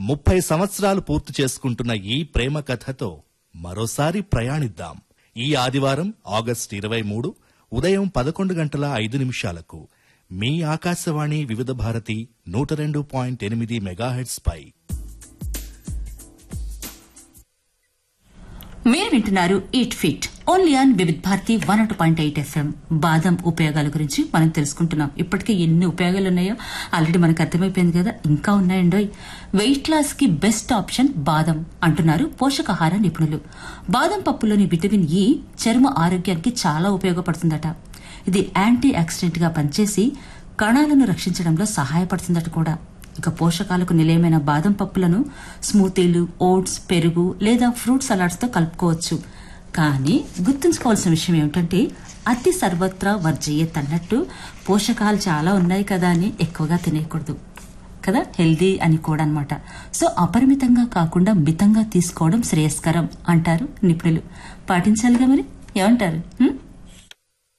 ముప్పై సంవత్సరాలు పూర్తి చేసుకుంటున్న ఈ ప్రేమ కథతో మరోసారి ప్రయాణిద్దాం ఈ ఆదివారం ఆగస్టు ఇరవై మూడు ఉదయం పదకొండు గంటల ఐదు నిమిషాలకు మీ ఆకాశవాణి వివిధ భారతి నూట రెండు పాయింట్ ఎనిమిది మెగాహెట్స్ పై మీరు వింటున్నారు eat fit only on Vividh Bharati one అటు పాయింట్ ఎయిట్ ఎఫ్ఎం బాదం ఉపయోగాల గురించి మనం తెలుసుకుంటున్నాం ఇప్పటికే ఎన్ని ఉపయోగాలు ఉన్నాయో ఆల్రెడీ మనకు అర్థమైపోయింది కదా ఇంకా ఉన్నాయండో వెయిట్ లాస్ కి బెస్ట్ ఆప్షన్ బాదం అంటున్నారు పోషకాహార నిపుణులు బాదం పప్పులోని విటమిన్ ఇ చర్మ ఆరోగ్యానికి చాలా ఉపయోగపడుతుందట ఇది యాంటీ ఆక్సిడెంట్ గా పనిచేసి కణాలను రక్షించడంలో సహాయపడుతుందట కూడా ఇక పోషకాలకు నిలయమైన బాదం పప్పులను స్మూతీలు ఓట్స్ పెరుగు లేదా ఫ్రూట్ సలాడ్స్ తో కలుపుకోవచ్చు కానీ గుర్తుంచుకోవాల్సిన విషయం ఏమిటంటే అతి సర్వత్రా వర్జయ్యత్ అన్నట్టు పోషకాలు చాలా ఉన్నాయి కదా అని ఎక్కువగా తినేయకూడదు కదా హెల్దీ అని కూడా అనమాట సో అపరిమితంగా కాకుండా మితంగా తీసుకోవడం శ్రేయస్కరం అంటారు నిపుణులు పాటించాలిగా మరి ఏమంటారు హ్మ్?